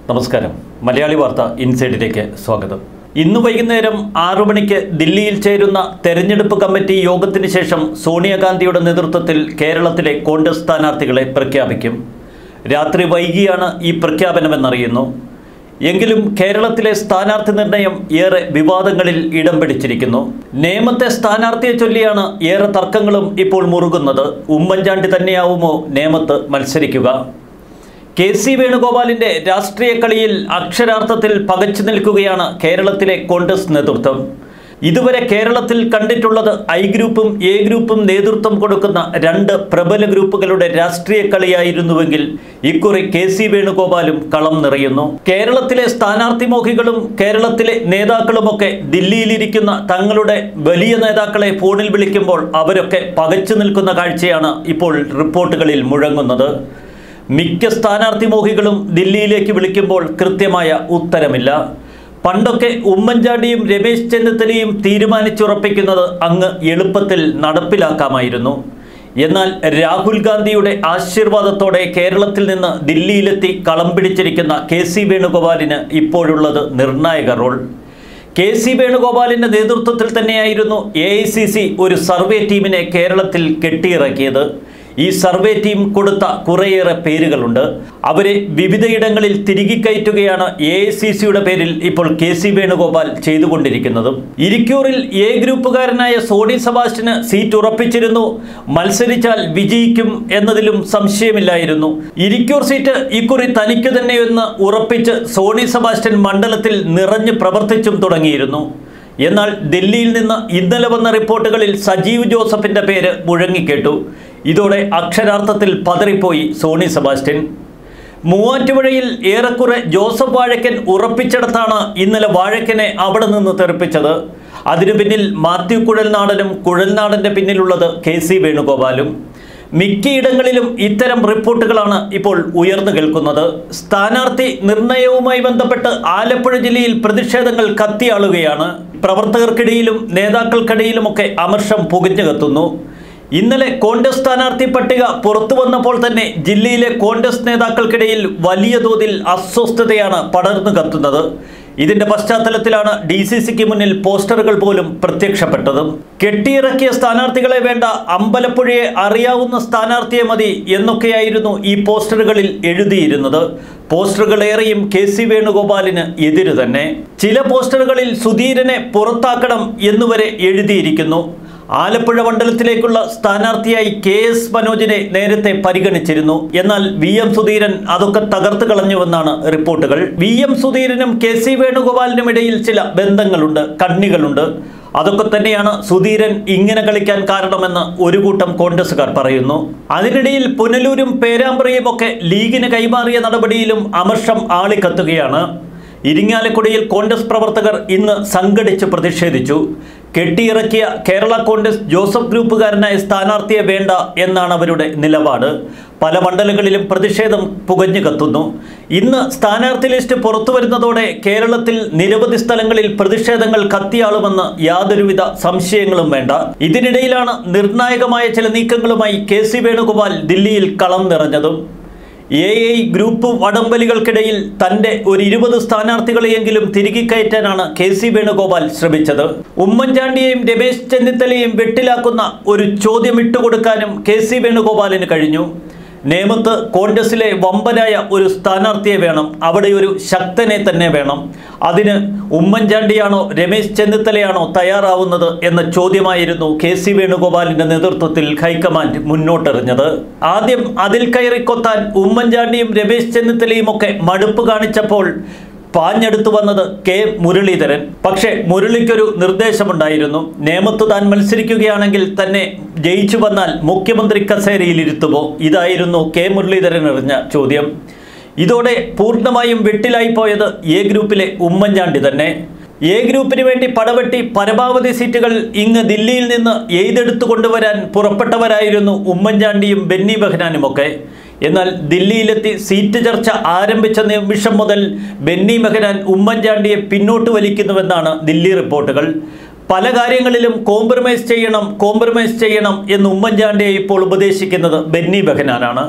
നമസ്കാരം മലയാളി വാർത്ത ഇൻസൈഡിലേക്ക് സ്വാഗതം ഇന്ന് വൈകുന്നേരം ആറു മണിക്ക് ദില്ലിയിൽ ചേരുന്ന തെരഞ്ഞെടുപ്പ് കമ്മിറ്റി യോഗത്തിന് ശേഷം സോണിയാഗാന്ധിയുടെ നേതൃത്വത്തിൽ കേരളത്തിലെ കോൺഗ്രസ് സ്ഥാനാർത്ഥികളെ പ്രഖ്യാപിക്കും രാത്രി വൈകിയാണ് ഈ പ്രഖ്യാപനമെന്നറിയുന്നു എങ്കിലും കേരളത്തിലെ സ്ഥാനാർത്ഥി നിർണയം ഏറെ വിവാദങ്ങളിൽ ഇടം പിടിച്ചിരിക്കുന്നു നേമത്തെ സ്ഥാനാർത്ഥിയെ ചൊല്ലിയാണ് ഏറെ തർക്കങ്ങളും ഇപ്പോൾ മുറുകുന്നത് ഉമ്മൻചാണ്ടി തന്നെയാവുമോ നേമത്ത് മത്സരിക്കുക കെ സി വേണുഗോപാലിന്റെ രാഷ്ട്രീയ കളിയിൽ അക്ഷരാർത്ഥത്തിൽ പകച്ചു നിൽക്കുകയാണ് കേരളത്തിലെ കോൺഗ്രസ് നേതൃത്വം ഇതുവരെ കേരളത്തിൽ കണ്ടിട്ടുള്ളത് ഐ ഗ്രൂപ്പും എ ഗ്രൂപ്പും നേതൃത്വം കൊടുക്കുന്ന രണ്ട് പ്രബല ഗ്രൂപ്പുകളുടെ രാഷ്ട്രീയ കളിയായിരുന്നുവെങ്കിൽ ഇക്കുറി കെ സി വേണുഗോപാലും കളം നിറയുന്നു കേരളത്തിലെ സ്ഥാനാർത്ഥി മോഹികളും കേരളത്തിലെ നേതാക്കളുമൊക്കെ ദില്ലിയിലിരിക്കുന്ന തങ്ങളുടെ വലിയ നേതാക്കളെ ഫോണിൽ വിളിക്കുമ്പോൾ അവരൊക്കെ പകച്ചു നിൽക്കുന്ന കാഴ്ചയാണ് ഇപ്പോൾ റിപ്പോർട്ടുകളിൽ മുഴങ്ങുന്നത് മിക്ക സ്ഥാനാർത്ഥി മോഹികളും ദില്ലിയിലേക്ക് വിളിക്കുമ്പോൾ കൃത്യമായ ഉത്തരമില്ല പണ്ടൊക്കെ ഉമ്മൻചാണ്ടിയും രമേശ് ചെന്നിത്തലയും തീരുമാനിച്ചുറപ്പിക്കുന്നത് അങ്ങ് എളുപ്പത്തിൽ നടപ്പിലാക്കാമായിരുന്നു എന്നാൽ രാഹുൽ ഗാന്ധിയുടെ ആശീർവാദത്തോടെ കേരളത്തിൽ നിന്ന് ദില്ലിയിലെത്തി കളം പിടിച്ചിരിക്കുന്ന കെ സി വേണുഗോപാലിന് ഇപ്പോഴുള്ളത് നിർണായക റോൾ കെ സി വേണുഗോപാലിന്റെ നേതൃത്വത്തിൽ തന്നെയായിരുന്നു എ ഐ സി സി ഒരു സർവേ ടീമിനെ കേരളത്തിൽ കെട്ടിയിറക്കിയത് ഈ സർവേ ടീം കൊടുത്ത കുറേയേറെ പേരുകളുണ്ട് അവരെ വിവിധയിടങ്ങളിൽ തിരികെ കയറ്റുകയാണ് എ ഐ സി സിയുടെ പേരിൽ ഇപ്പോൾ കെ സി വേണുഗോപാൽ ചെയ്തുകൊണ്ടിരിക്കുന്നതും ഇരിക്കൂറിൽ എ ഗ്രൂപ്പുകാരനായ സോണി സബാസ്റ്റിന് സീറ്റ് ഉറപ്പിച്ചിരുന്നു മത്സരിച്ചാൽ വിജയിക്കും എന്നതിലും സംശയമില്ലായിരുന്നു ഇരിക്കൂർ സീറ്റ് ഇക്കുറി തനിക്ക് തന്നെയെന്ന് ഉറപ്പിച്ച് സോണി സബാസ്റ്റ്യൻ മണ്ഡലത്തിൽ നിറഞ്ഞു പ്രവർത്തിച്ചും തുടങ്ങിയിരുന്നു എന്നാൽ ഡൽഹിയിൽ നിന്ന് ഇന്നലെ വന്ന റിപ്പോർട്ടുകളിൽ സജീവ് ജോസഫിന്റെ പേര് മുഴങ്ങിക്കേട്ടു ഇതോടെ അക്ഷരാർത്ഥത്തിൽ പതറിപ്പോയി സോണി സെബാസ്റ്റ്യൻ മൂവാറ്റുപുഴയിൽ ഏറെക്കുറെ ജോസഫ് വാഴക്കൻ ഉറപ്പിച്ചിടത്താണ് ഇന്നലെ വാഴക്കനെ അവിടെ നിന്ന് തെറിപ്പിച്ചത് അതിനു പിന്നിൽ മാത്യു കുഴൽനാടനും കുഴൽനാടന്റെ പിന്നിലുള്ളത് കെ സി വേണുഗോപാലും മിക്കയിടങ്ങളിലും ഇത്തരം റിപ്പോർട്ടുകളാണ് ഇപ്പോൾ ഉയർന്നു കേൾക്കുന്നത് സ്ഥാനാർത്ഥി നിർണയവുമായി ബന്ധപ്പെട്ട് ആലപ്പുഴ ജില്ലയിൽ പ്രതിഷേധങ്ങൾ കത്തിയാളുകയാണ് പ്രവർത്തകർക്കിടയിലും നേതാക്കൾക്കിടയിലുമൊക്കെ അമർഷം പുകഞ്ഞു കത്തുന്നു ഇന്നലെ കോൺഗ്രസ് സ്ഥാനാർത്ഥി പട്ടിക പുറത്തു വന്നപ്പോൾ തന്നെ ജില്ലയിലെ കോൺഗ്രസ് നേതാക്കൾക്കിടയിൽ വലിയ തോതിൽ അസ്വസ്ഥതയാണ് പടർന്നു കത്തുന്നത് ഇതിന്റെ പശ്ചാത്തലത്തിലാണ് ഡി സി സിക്ക് മുന്നിൽ പോസ്റ്ററുകൾ പോലും പ്രത്യക്ഷപ്പെട്ടതും കെട്ടിയിറക്കിയ സ്ഥാനാർത്ഥികളെ വേണ്ട അമ്പലപ്പുഴയെ അറിയാവുന്ന സ്ഥാനാർത്ഥിയെ മതി എന്നൊക്കെയായിരുന്നു ഈ പോസ്റ്ററുകളിൽ എഴുതിയിരുന്നത് പോസ്റ്ററുകളേറെയും കെ സി വേണുഗോപാലിന് എതിരു തന്നെ ചില പോസ്റ്ററുകളിൽ സുധീരനെ പുറത്താക്കണം എന്നുവരെ എഴുതിയിരിക്കുന്നു ആലപ്പുഴ മണ്ഡലത്തിലേക്കുള്ള സ്ഥാനാർത്ഥിയായി കെ എസ് മനോജിനെ നേരത്തെ പരിഗണിച്ചിരുന്നു എന്നാൽ വി എം സുധീരൻ അതൊക്കെ തകർത്ത് കളഞ്ഞുവെന്നാണ് റിപ്പോർട്ടുകൾ വി എം സുധീരനും കെ സി വേണുഗോപാലിനും ഇടയിൽ ചില ബന്ധങ്ങളുണ്ട് കണ്ണികളുണ്ട് അതൊക്കെ തന്നെയാണ് സുധീരൻ ഇങ്ങനെ കളിക്കാൻ കാരണമെന്ന് ഒരു കൂട്ടം കോൺഗ്രസുകാർ പറയുന്നു അതിനിടയിൽ പുനലൂരും പേരാമ്പ്രയും ഒക്കെ ലീഗിന് കൈമാറിയ നടപടിയിലും അമർഷം ആളിക്കത്തുകയാണ് ഇരിങ്ങാലക്കുടിയിൽ കോൺഗ്രസ് പ്രവർത്തകർ ഇന്ന് സംഘടിച്ച് പ്രതിഷേധിച്ചു കെട്ടിയിറക്കിയ കേരള കോൺഗ്രസ് ജോസഫ് ഗ്രൂപ്പുകാരനായ സ്ഥാനാർത്ഥിയെ വേണ്ട എന്നാണ് അവരുടെ നിലപാട് പല മണ്ഡലങ്ങളിലും പ്രതിഷേധം പുകഞ്ഞു കത്തുന്നു ഇന്ന് സ്ഥാനാർത്ഥി ലിസ്റ്റ് പുറത്തു വരുന്നതോടെ കേരളത്തിൽ നിരവധി സ്ഥലങ്ങളിൽ പ്രതിഷേധങ്ങൾ കത്തിയാളുമെന്ന് യാതൊരുവിധ സംശയങ്ങളും വേണ്ട ഇതിനിടയിലാണ് നിർണായകമായ ചില നീക്കങ്ങളുമായി കെ സി വേണുഗോപാൽ ദില്ലിയിൽ കളം നിറഞ്ഞതും എ ഐ ഗ്രൂപ്പ് വടംവലികൾക്കിടയിൽ തന്റെ ഒരു ഇരുപത് സ്ഥാനാർത്ഥികളെയെങ്കിലും തിരികെ കയറ്റാനാണ് കെ സി വേണുഗോപാൽ ശ്രമിച്ചത് ഉമ്മൻചാണ്ടിയെയും രമേശ് ചെന്നിത്തലയെയും വെട്ടിലാക്കുന്ന ഒരു ചോദ്യം ഇട്ടുകൊടുക്കാനും കെ സി വേണുഗോപാലിന് കഴിഞ്ഞു നേമത്ത് കോൺഗ്രസിലെ വമ്പനായ ഒരു സ്ഥാനാർത്ഥിയെ വേണം അവിടെ ഒരു ശക്തനെ തന്നെ വേണം അതിന് ഉമ്മൻചാണ്ടിയാണോ രമേശ് ചെന്നിത്തലയാണോ തയ്യാറാവുന്നത് എന്ന ചോദ്യമായിരുന്നു കെ സി വേണുഗോപാലിന്റെ നേതൃത്വത്തിൽ ഹൈക്കമാൻഡ് മുന്നോട്ടെറിഞ്ഞത് ആദ്യം അതിൽ കയറി കൊത്താൻ ഉമ്മൻചാണ്ടിയും രമേശ് ചെന്നിത്തലയും ഒക്കെ മടുപ്പ് കാണിച്ചപ്പോൾ പാഞ്ഞെടുത്തു വന്നത് കെ മുരളീധരൻ പക്ഷേ മുരളിക്കൊരു നിർദ്ദേശമുണ്ടായിരുന്നു നേമത്ത് താൻ മത്സരിക്കുകയാണെങ്കിൽ തന്നെ ജയിച്ചു വന്നാൽ മുഖ്യമന്ത്രി കസേരയിൽ ഇരുത്തുമോ ഇതായിരുന്നു കെ മുരളീധരൻ എറിഞ്ഞ ചോദ്യം ഇതോടെ പൂർണ്ണമായും വെട്ടിലായി പോയത് എ ഗ്രൂപ്പിലെ ഉമ്മൻചാണ്ടി തന്നെ എ ഗ്രൂപ്പിന് വേണ്ടി പടവെട്ടി പരമാവധി സീറ്റുകൾ ഇങ്ങ് ദില്ലിയിൽ നിന്ന് എയ്തെടുത്തു കൊണ്ടുവരാൻ പുറപ്പെട്ടവരായിരുന്നു ഉമ്മൻചാണ്ടിയും ബെന്നി ബെഹനാനുമൊക്കെ എന്നാൽ ദില്ലിയിലെത്തി സീറ്റ് ചർച്ച ആരംഭിച്ച നിമിഷം മുതൽ ബെന്നി ബെഹനാൻ ഉമ്മൻചാണ്ടിയെ പിന്നോട്ട് വലിക്കുന്നുവെന്നാണ് ദില്ലി റിപ്പോർട്ടുകൾ പല കാര്യങ്ങളിലും കോംപ്രമൈസ് ചെയ്യണം കോംപ്രമൈസ് ചെയ്യണം എന്ന് ഉമ്മൻചാണ്ടിയെ ഇപ്പോൾ ഉപദേശിക്കുന്നത് ബെന്നി ബെഹനാനാണ്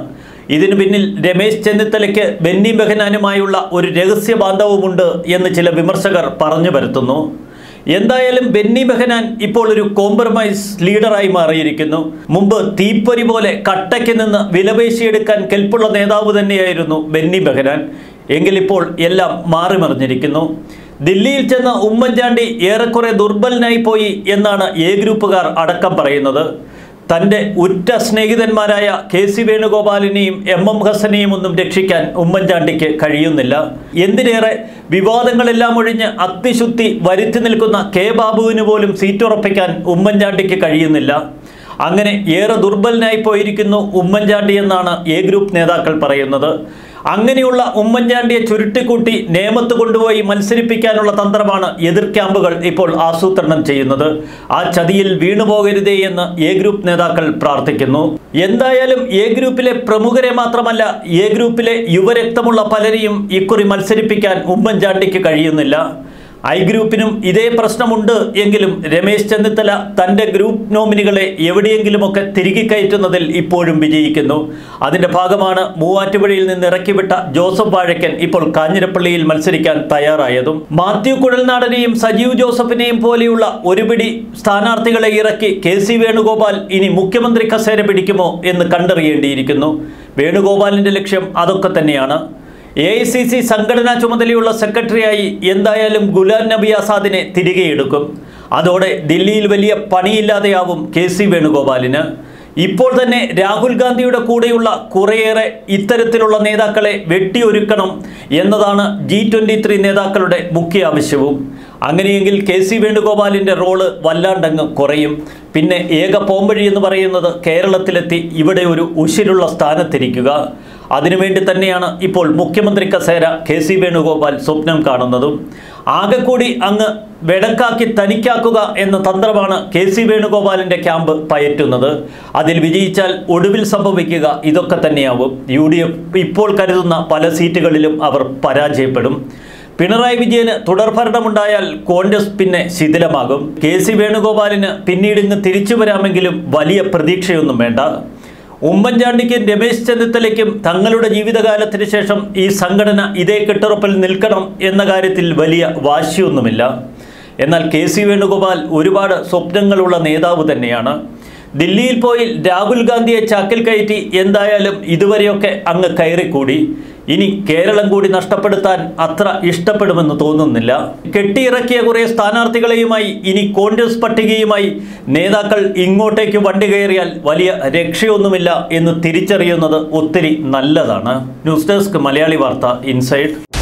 ഇതിനു പിന്നിൽ രമേശ് ചെന്നിത്തലയ്ക്ക് ബെന്നി ബെഹനാനുമായുള്ള ഒരു രഹസ്യ ബാന്ധവുമുണ്ട് എന്ന് ചില വിമർശകർ പറഞ്ഞു വരുത്തുന്നു എന്തായാലും ബെന്നി ബെഹനാൻ ഇപ്പോൾ ഒരു കോംപ്രമൈസ് ലീഡറായി മാറിയിരിക്കുന്നു മുമ്പ് തീപ്പൊരി പോലെ കട്ടയ്ക്ക് നിന്ന് വിലപേശിയെടുക്കാൻ കെൽപ്പുള്ള നേതാവ് തന്നെയായിരുന്നു ബെന്നി ബെഹനാൻ എങ്കിലിപ്പോൾ എല്ലാം മാറിമറിഞ്ഞിരിക്കുന്നു ദില്ലിയിൽ ചെന്ന ഉമ്മൻചാണ്ടി ഏറെക്കുറെ ദുർബലനായി പോയി എന്നാണ് എ ഗ്രൂപ്പുകാർ അടക്കം പറയുന്നത് തൻ്റെ ഉറ്റ സ്നേഹിതന്മാരായ കെ സി വേണുഗോപാലിനെയും എം എം ഹസനെയും ഒന്നും രക്ഷിക്കാൻ ഉമ്മൻചാണ്ടിക്ക് കഴിയുന്നില്ല എന്തിനേറെ വിവാദങ്ങളെല്ലാം ഒഴിഞ്ഞ് അഗ്നിശുദ്ധി വരുത്തി നിൽക്കുന്ന കെ ബാബുവിന് പോലും സീറ്റ് ഉറപ്പിക്കാൻ ഉമ്മൻചാണ്ടിക്ക് കഴിയുന്നില്ല അങ്ങനെ ഏറെ ദുർബലനായി പോയിരിക്കുന്നു ഉമ്മൻചാണ്ടി എന്നാണ് എ ഗ്രൂപ്പ് നേതാക്കൾ പറയുന്നത് അങ്ങനെയുള്ള ഉമ്മൻചാണ്ടിയെ ചുരുട്ടിക്കൂട്ടി നേമത്ത് കൊണ്ടുപോയി മത്സരിപ്പിക്കാനുള്ള തന്ത്രമാണ് എതിർ ക്യാമ്പുകൾ ഇപ്പോൾ ആസൂത്രണം ചെയ്യുന്നത് ആ ചതിയിൽ വീണുപോകരുതേ എന്ന് എ ഗ്രൂപ്പ് നേതാക്കൾ പ്രാർത്ഥിക്കുന്നു എന്തായാലും എ ഗ്രൂപ്പിലെ പ്രമുഖരെ മാത്രമല്ല എ ഗ്രൂപ്പിലെ യുവരക്തമുള്ള പലരെയും ഇക്കുറി മത്സരിപ്പിക്കാൻ ഉമ്മൻചാണ്ടിക്ക് കഴിയുന്നില്ല ഐ ഗ്രൂപ്പിനും ഇതേ പ്രശ്നമുണ്ട് എങ്കിലും രമേശ് ചെന്നിത്തല തൻ്റെ ഗ്രൂപ്പ് നോമിനികളെ എവിടെയെങ്കിലുമൊക്കെ തിരികെ കയറ്റുന്നതിൽ ഇപ്പോഴും വിജയിക്കുന്നു അതിൻ്റെ ഭാഗമാണ് മൂവാറ്റുപുഴയിൽ നിന്ന് ഇറക്കിവിട്ട ജോസഫ് വാഴക്കൻ ഇപ്പോൾ കാഞ്ഞിരപ്പള്ളിയിൽ മത്സരിക്കാൻ തയ്യാറായതും മാത്യു കുഴൽനാടനെയും സജീവ് ജോസഫിനെയും പോലെയുള്ള ഒരുപിടി സ്ഥാനാർത്ഥികളെ ഇറക്കി കെ സി വേണുഗോപാൽ ഇനി മുഖ്യമന്ത്രി കസേര പിടിക്കുമോ എന്ന് കണ്ടറിയേണ്ടിയിരിക്കുന്നു വേണുഗോപാലിൻ്റെ ലക്ഷ്യം അതൊക്കെ തന്നെയാണ് എ ഐ സി സി സംഘടനാ ചുമതലയുള്ള സെക്രട്ടറിയായി എന്തായാലും ഗുലാം നബി ആസാദിനെ തിരികെ എടുക്കും അതോടെ ദില്ലിയിൽ വലിയ പണിയില്ലാതെയാവും കെ സി വേണുഗോപാലിന് ഇപ്പോൾ തന്നെ രാഹുൽ ഗാന്ധിയുടെ കൂടെയുള്ള കുറേയേറെ ഇത്തരത്തിലുള്ള നേതാക്കളെ വെട്ടിയൊരുക്കണം എന്നതാണ് ജി ട്വൻ്റി ത്രീ നേതാക്കളുടെ മുഖ്യ ആവശ്യവും അങ്ങനെയെങ്കിൽ കെ സി വേണുഗോപാലിൻ്റെ റോള് വല്ലാണ്ടങ്ങ് കുറയും പിന്നെ ഏക പോംവഴി എന്ന് പറയുന്നത് കേരളത്തിലെത്തി ഇവിടെ ഒരു ഉശിരുള്ള സ്ഥാനത്തിരിക്കുക അതിനുവേണ്ടി തന്നെയാണ് ഇപ്പോൾ മുഖ്യമന്ത്രി കസേര കെ സി വേണുഗോപാൽ സ്വപ്നം കാണുന്നതും ആകെക്കൂടി അങ്ങ് വെടക്കാക്കി തനിക്കാക്കുക എന്ന തന്ത്രമാണ് കെ സി വേണുഗോപാലിൻ്റെ ക്യാമ്പ് പയറ്റുന്നത് അതിൽ വിജയിച്ചാൽ ഒടുവിൽ സംഭവിക്കുക ഇതൊക്കെ തന്നെയാവും യു ഡി എഫ് ഇപ്പോൾ കരുതുന്ന പല സീറ്റുകളിലും അവർ പരാജയപ്പെടും പിണറായി വിജയന് തുടർഭരണമുണ്ടായാൽ കോൺഗ്രസ് പിന്നെ ശിഥിലമാകും കെ സി വേണുഗോപാലിന് പിന്നീട് ഇങ്ങ് തിരിച്ചു വരാമെങ്കിലും വലിയ പ്രതീക്ഷയൊന്നും വേണ്ട ഉമ്മൻചാണ്ടിക്കും രമേശ് ചെന്നിത്തലയ്ക്കും തങ്ങളുടെ ജീവിതകാലത്തിന് ശേഷം ഈ സംഘടന ഇതേ കെട്ടുറപ്പിൽ നിൽക്കണം എന്ന കാര്യത്തിൽ വലിയ വാശിയൊന്നുമില്ല എന്നാൽ കെ സി വേണുഗോപാൽ ഒരുപാട് സ്വപ്നങ്ങളുള്ള നേതാവ് തന്നെയാണ് ദില്ലിയിൽ പോയി രാഹുൽ ഗാന്ധിയെ ചാക്കിൽ കയറ്റി എന്തായാലും ഇതുവരെയൊക്കെ അങ്ങ് കയറിക്കൂടി ഇനി കേരളം കൂടി നഷ്ടപ്പെടുത്താൻ അത്ര ഇഷ്ടപ്പെടുമെന്ന് തോന്നുന്നില്ല കെട്ടിയിറക്കിയ കുറേ സ്ഥാനാർത്ഥികളെയുമായി ഇനി കോൺഗ്രസ് പട്ടികയുമായി നേതാക്കൾ ഇങ്ങോട്ടേക്ക് വണ്ടി കയറിയാൽ വലിയ രക്ഷയൊന്നുമില്ല എന്ന് തിരിച്ചറിയുന്നത് ഒത്തിരി നല്ലതാണ് ന്യൂസ് ഡെസ്ക് മലയാളി വാർത്ത ഇൻസൈഡ്